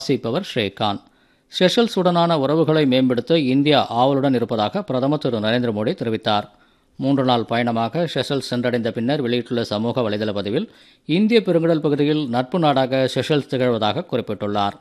வாசிப்பவர் ஸ்ரீகாந்த் செஷல்ஸுடனான உறவுகளை மேம்படுத்த இந்தியா ஆவலுடன் இருப்பதாக பிரதமர் திரு நரேந்திர மோடி தெரிவித்தார் மூன்று நாள் பயணமாக செஷல்ஸ் சென்றடைந்த பின்னர் வெளியிட்டுள்ள சமூக வலைதள பதிவில் இந்திய பெருங்கடல் பகுதியில் நட்பு நாடாக செஷல்ஸ் திகழ்வதாக குறிப்பிட்டுள்ளார்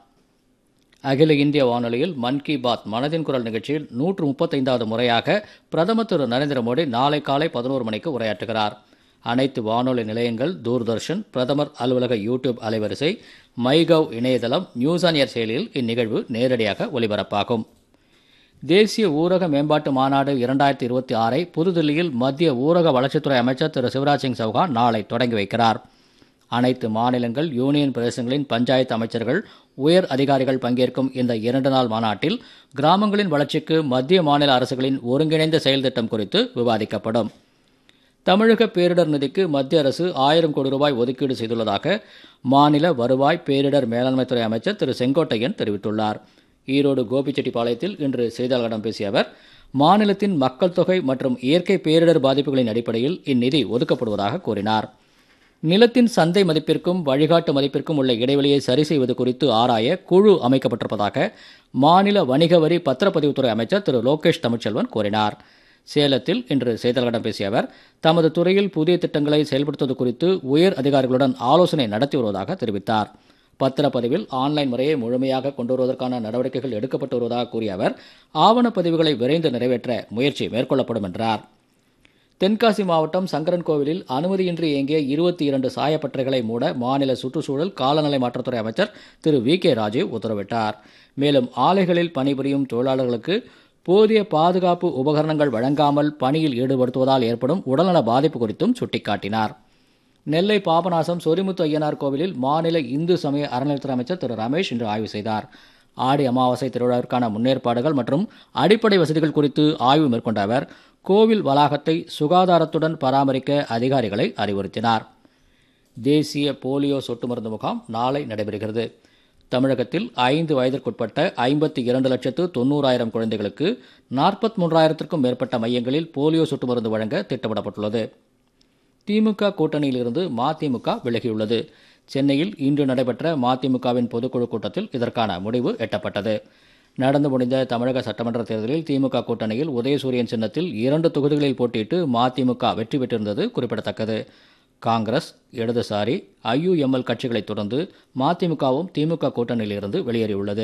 அகில இந்திய வானொலியில் மன் கி பாத் மனதின் குரல் நிகழ்ச்சியில் நூற்று முப்பத்தைந்தாவது முறையாக பிரதமர் திரு நரேந்திர மோடி நாளை காலை பதினோரு மணிக்கு உரையாற்றுகிறார் அனைத்து வானொலி நிலையங்கள் தூர்தர்ஷன் பிரதமர் அலுவலக யூடியூப் அலைவரிசை மைகவ் இணையதளம் நியூஸ் ஆன் ஏர் செயலியில் இந்நிகழ்வு நேரடியாக ஒலிபரப்பாகும் தேசிய ஊரக மேம்பாட்டு மாநாடு இரண்டாயிரத்தி இருபத்தி ஆறை புதுதில்லியில் மத்திய ஊரக வளர்ச்சித்துறை அமைச்சர் திரு சிவராஜ் சிங் சௌகான் நாளை தொடங்கி வைக்கிறார் அனைத்து மாநிலங்கள் யூனியன் பிரதேசங்களின் பஞ்சாயத்து அமைச்சர்கள் உயர் அதிகாரிகள் பங்கேற்கும் இந்த இரண்டு நாள் மாநாட்டில் கிராமங்களின் வளர்ச்சிக்கு மத்திய மாநில அரசுகளின் ஒருங்கிணைந்த செயல் திட்டம் குறித்து விவாதிக்கப்படும் தமிழக பேரிடர் நிதிக்கு மத்திய அரசு ஆயிரம் கோடி ரூபாய் ஒதுக்கீடு செய்துள்ளதாக மாநில வருவாய் பேரிடர் மேலாண்மைத்துறை அமைச்சர் திரு செங்கோட்டையன் தெரிவித்துள்ளார் ஈரோடு கோபிச்செட்டிப்பாளையத்தில் இன்று செய்தியாளர்களிடம் பேசிய அவர் மாநிலத்தின் மக்கள் தொகை மற்றும் இயற்கை பேரிடர் பாதிப்புகளின் அடிப்படையில் இந்நிதி ஒதுக்கப்படுவதாக கூறினார் நிலத்தின் சந்தை மதிப்பிற்கும் வழிகாட்டு மதிப்பிற்கும் உள்ள இடைவெளியை சரி செய்வது குறித்து ஆராய குழு அமைக்கப்பட்டிருப்பதாக மாநில வணிக வரி பத்திரப்பதிவுத்துறை அமைச்சர் திரு லோகேஷ் தமிழ்ச்செல்வன் கூறினார் சேலத்தில் இன்று செய்தியாளர்களிடம் பேசிய அவர் தமது துறையில் புதிய திட்டங்களை செயல்படுத்துவது குறித்து உயர் அதிகாரிகளுடன் ஆலோசனை நடத்தி வருவதாக தெரிவித்தார் பத்திரப்பதிவில் ஆன்லைன் முறையை முழுமையாக கொண்டு வருவதற்கான நடவடிக்கைகள் எடுக்கப்பட்டு வருவதாக கூறிய அவர் ஆவணப்பதிவுகளை விரைந்து நிறைவேற்ற முயற்சி மேற்கொள்ளப்படும் என்றார் தென்காசி மாவட்டம் சங்கரன் கோவிலில் அனுமதியின்றி இயங்கிய இருபத்தி இரண்டு சாயப்பட்டறைகளை மூட மாநில சுற்றுச்சூழல் காலநிலை மாற்றத்துறை அமைச்சர் திரு வி கே ராஜீவ் உத்தரவிட்டார் மேலும் ஆலைகளில் பணிபுரியும் தொழிலாளர்களுக்கு போதிய பாதுகாப்பு உபகரணங்கள் வழங்காமல் பணியில் ஈடுபடுத்துவதால் ஏற்படும் உடல்நல பாதிப்பு குறித்தும் சுட்டிக்காட்டினார் நெல்லை பாபநாசம் சொரிமுத்து ஐயனார் கோவிலில் மாநில இந்து சமய அறநிலையத்துறை அமைச்சர் திரு ரமேஷ் இன்று ஆய்வு செய்தார் ஆடி அமாவாசை திருவிழாவிற்கான முன்னேற்பாடுகள் மற்றும் அடிப்படை வசதிகள் குறித்து ஆய்வு மேற்கொண்ட அவர் கோவில் வளாகத்தை சுகாதாரத்துடன் பராமரிக்க அதிகாரிகளை அறிவுறுத்தினார் தேசிய போலியோ சொட்டு மருந்து முகாம் நாளை நடைபெறுகிறது தமிழகத்தில் ஐந்து வயதிற்குட்பட்ட ஐம்பத்தி இரண்டு லட்சத்து தொண்ணூறாயிரம் குழந்தைகளுக்கு நாற்பத்தி மூன்றாயிரத்திற்கும் மேற்பட்ட மையங்களில் போலியோ சொட்டு மருந்து வழங்க திட்டமிடப்பட்டுள்ளது திமுக கூட்டணியிலிருந்து மதிமுக விலகியுள்ளது சென்னையில் இன்று நடைபெற்ற மதிமுகவின் பொதுக்குழு கூட்டத்தில் இதற்கான முடிவு எட்டப்பட்டது நடந்து முடிந்த தமிழக சட்டமன்ற தேர்தலில் திமுக கூட்டணியில் உதயசூரியன் சின்னத்தில் இரண்டு தொகுதிகளில் போட்டியிட்டு மதிமுக வெற்றி பெற்றிருந்தது குறிப்பிடத்தக்கது காங்கிரஸ் இடதுசாரி ஐயுஎம்எல் கட்சிகளைத் தொடர்ந்து மதிமுகவும் திமுக கூட்டணியிலிருந்து வெளியேறியுள்ளது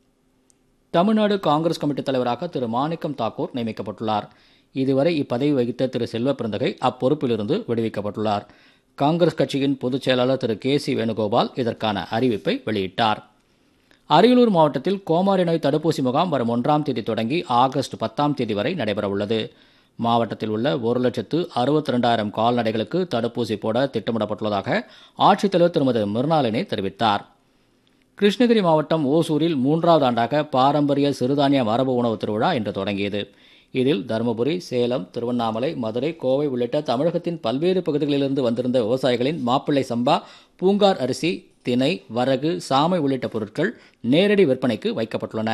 தமிழ்நாடு காங்கிரஸ் கமிட்டி தலைவராக திரு மாணிக்கம் தாக்கூர் நியமிக்கப்பட்டுள்ளார் இதுவரை இப்பதவி வகித்த திரு செல்வ பிறந்தகை அப்பொறுப்பிலிருந்து விடுவிக்கப்பட்டுள்ளார் காங்கிரஸ் கட்சியின் பொதுச் செயலாளர் திரு கே சி வேணுகோபால் இதற்கான அறிவிப்பை வெளியிட்டார் அரியலூர் மாவட்டத்தில் கோமாரி நோய் தடுப்பூசி முகாம் வரும் ஒன்றாம் தேதி தொடங்கி ஆகஸ்ட் பத்தாம் தேதி வரை நடைபெறவுள்ளது மாவட்டத்தில் உள்ள ஒரு லட்சத்து அறுபத்தி ரெண்டாயிரம் கால்நடைகளுக்கு தடுப்பூசி போட திட்டமிடப்பட்டுள்ளதாக ஆட்சித்தலைவர் திருமதி மிருணாளினி தெரிவித்தார் கிருஷ்ணகிரி மாவட்டம் ஓசூரில் மூன்றாவது ஆண்டாக பாரம்பரிய சிறுதானிய மரபு உணவு திருவிழா இன்று தொடங்கியது இதில் தருமபுரி சேலம் திருவண்ணாமலை மதுரை கோவை உள்ளிட்ட தமிழகத்தின் பல்வேறு பகுதிகளிலிருந்து வந்திருந்த விவசாயிகளின் மாப்பிள்ளை சம்பா பூங்கார் அரிசி தினை வரகு சாமை உள்ளிட்ட பொருட்கள் நேரடி விற்பனைக்கு வைக்கப்பட்டுள்ளன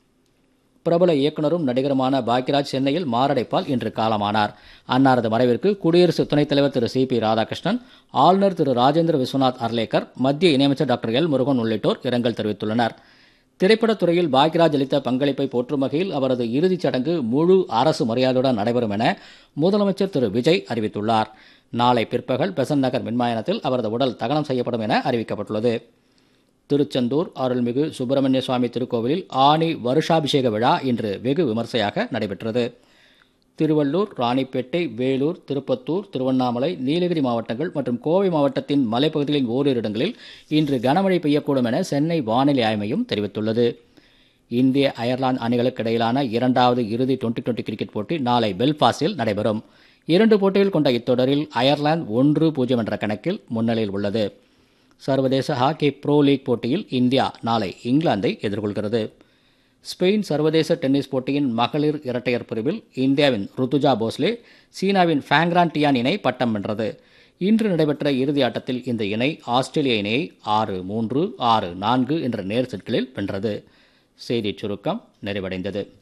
பிரபல இயக்குனரும் நடிகருமான பாக்யராஜ் சென்னையில் மாரடைப்பால் இன்று காலமானார் அன்னாரது மறைவிற்கு குடியரசு துணைத் தலைவர் திரு சி பி ராதாகிருஷ்ணன் ஆளுநர் திரு ராஜேந்திர விஸ்வநாத் அர்லேக்கர் மத்திய இணையமைச்சர் டாக்டர் எல் முருகன் உள்ளிட்டோர் இரங்கல் தெரிவித்துள்ளனர் திரைப்படத் துறையில் பாக்யராஜ் அளித்த பங்களிப்பை போற்றும் வகையில் அவரது இறுதிச் சடங்கு முழு அரசு மரியாதையுடன் நடைபெறும் என முதலமைச்சர் திரு விஜய் அறிவித்துள்ளார் நாளை பிற்பகல் பெசன் நகர் மின்மயானத்தில் அவரது உடல் தகனம் செய்யப்படும் என அறிவிக்கப்பட்டுள்ளது திருச்செந்தூர் அருள்மிகு சுப்பிரமணிய சுவாமி திருக்கோவிலில் ஆணி வருஷாபிஷேக விழா இன்று வெகு விமர்சையாக நடைபெற்றது திருவள்ளூர் ராணிப்பேட்டை வேலூர் திருப்பத்தூர் திருவண்ணாமலை நீலகிரி மாவட்டங்கள் மற்றும் கோவை மாவட்டத்தின் மலைப்பகுதிகளின் ஓரிரு இடங்களில் இன்று கனமழை பெய்யக்கூடும் என சென்னை வானிலை ஆய்வு மையம் தெரிவித்துள்ளது இந்திய அயர்லாந்து அணிகளுக்கு இடையிலான இரண்டாவது இறுதி டுவெண்டி டுவெண்டி கிரிக்கெட் போட்டி நாளை பெல்பாஸ்டில் நடைபெறும் இரண்டு போட்டிகள் கொண்ட இத்தொடரில் அயர்லாந்து ஒன்று பூஜ்ஜியம் என்ற கணக்கில் முன்னிலையில் உள்ளது சர்வதேச ஹாக்கி ப்ரோ லீக் போட்டியில் இந்தியா நாளை இங்கிலாந்தை எதிர்கொள்கிறது ஸ்பெயின் சர்வதேச டென்னிஸ் போட்டியின் மகளிர் இரட்டையர் பிரிவில் இந்தியாவின் ருத்துஜா போஸ்லே சீனாவின் ஃபேங்ரான் டியான் இணை பட்டம் வென்றது இன்று நடைபெற்ற இறுதி ஆட்டத்தில் இந்த இணை ஆஸ்திரேலிய இணையை ஆறு மூன்று ஆறு நான்கு என்ற நேர் செட்களில் வென்றது செய்திச் சுருக்கம் நிறைவடைந்தது